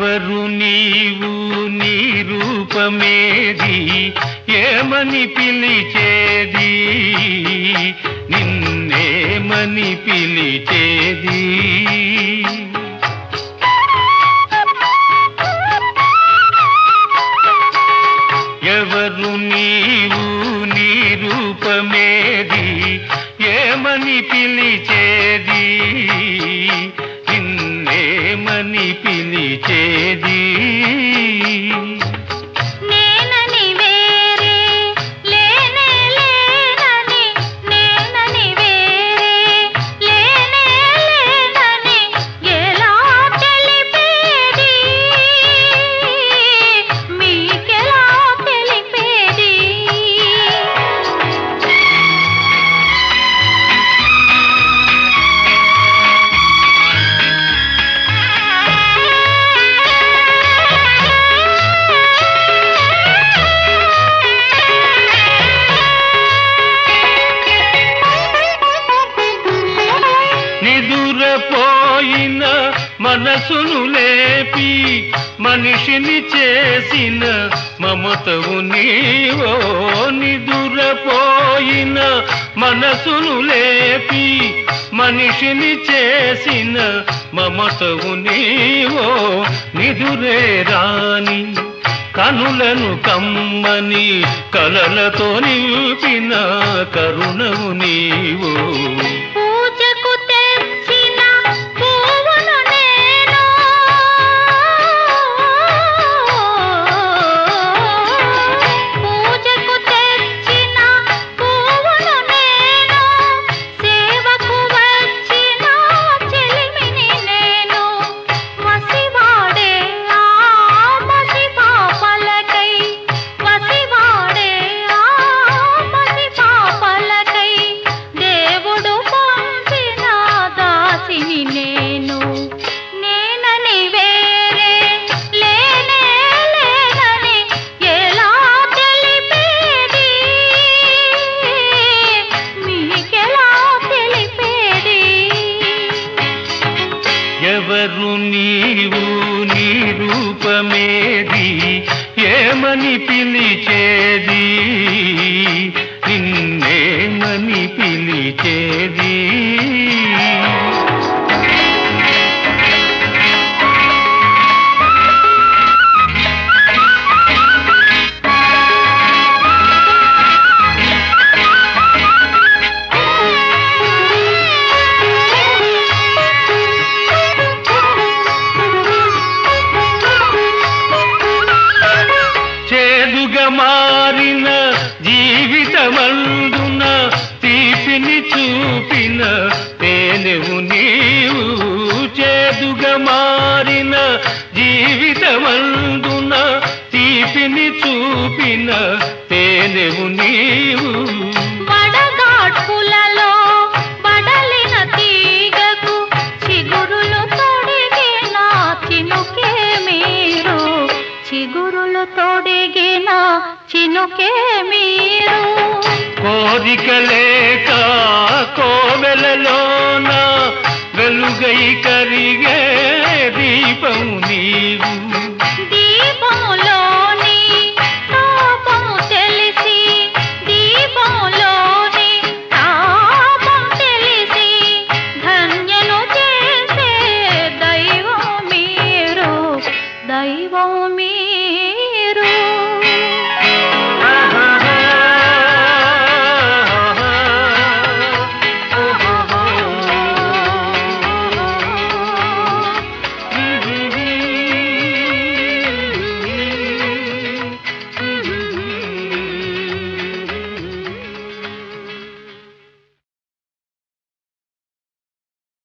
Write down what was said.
ఎవరు నీవు నీ రూపమేది ఏమని పిలిచేది నిన్నేమని పిలిచేది ఎవరు నీవు నీ రూపమేది ఏమని పిలిచేది నిన్నేమని పిలిచేది నేనని వేరే లేనే లేనని నేనని వేరే లేనే లేనని ఎలా తెలిపేది మీకెలా తెలిపేది నిదురపోయిన మనసును లేపి మనిషిని చేసిన మమతవు నీవో నిదురపోయిన మనసును లేపి మనిషిని చేసిన మమతవు నీవో నిదురే రాని కనులను కమ్మని కలలతో నింపిన కరుణవు నీవు పూజకు తెచ్చిన పువ్వును నేను పూజకు తెచ్చిన పువ్వును నేను సేవకు వచ్చిన చెలిమిని నేను వసివాడే ఆ మసిపా పలకై వసివాడే ఆ మసిపా పలకై దేవుడు పంపిన దాసిని నేను నేనని వేరే లేనే లేనని ఎలా తెలిపేది మీకెలా తెలిపేది ఎవరు నీవు నీ రూపమేది ఏమని పిలిచేది నిన్నేమని పిలిచేది చేదుగా మారిన జీవితమందున తీపిని చూపిన తేనెవు నీవు చేదుగా మారిన జీవితమందున తీపిని చూపిన తేనెవు నీవు వడగాడ్పులలో బడలిన తీగకు చిగురులు తొడిగిన చినుకే మీరు చిగురులు తొడిగిన చినుకే మీరు కోరికలే